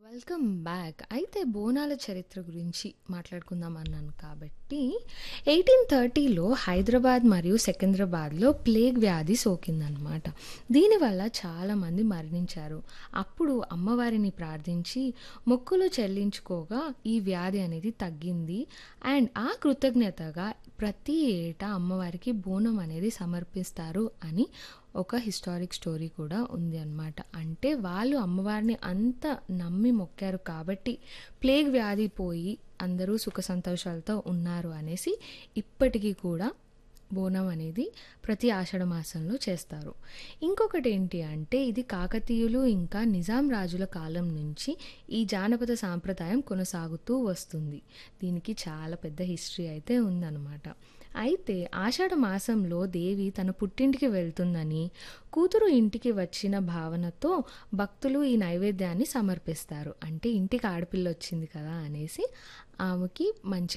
Welcome back. అయితే బోనాల చరిత్ర గురించి మాట్లాడుకుందాం అన్నాను కాబట్టి 1830లో హైదరాబాద్ మరియు సికింద్రాబాద్‌లో ప్లేగ్ వ్యాధి సోకిందనమాట. దీనివల్ల చాలామంది మరణించారు. అప్పుడు అమ్మవారిని ప్రార్థించి మొక్కులు చెల్లించుకోగా ఈ వ్యాధి అనేది తగ్గింది. అండ్ ఆ కృతజ్ఞతగా ప్రతి ఏటా అమ్మవారికి బోనం అనేది సమర్పిస్తారు అని ఒక హిస్టారిక్ స్టోరీ కూడా ఉంది అనమాట. అంటే వాళ్ళు అమ్మవారిని అంత నమ్మి మొక్కారు కాబట్టి ప్లేగ్ వ్యాధి పోయి అందరూ సుఖ సంతోషాలతో ఉన్నారు అనేసి ఇప్పటికీ కూడా బోనం అనేది ప్రతి ఆషాఢ మాసంలో చేస్తారు. ఇంకొకటి ఏంటి అంటే ఇది కాకతీయులు ఇంకా నిజాం రాజుల కాలం నుంచి ఈ జానపద సాంప్రదాయం కొనసాగుతూ వస్తుంది. దీనికి చాలా పెద్ద హిస్టరీ అయితే ఉందనమాట. అయితే ఆషాఢ మాసంలో దేవి తన పుట్టింటికి వెళ్తుందని, కూతురు ఇంటికి వచ్చిన భావనతో భక్తులు ఈ నైవేద్యాన్ని సమర్పిస్తారు. అంటే ఇంటికి ఆడపిల్లొచ్చింది కదా అనేసి ఆమెకి మంచి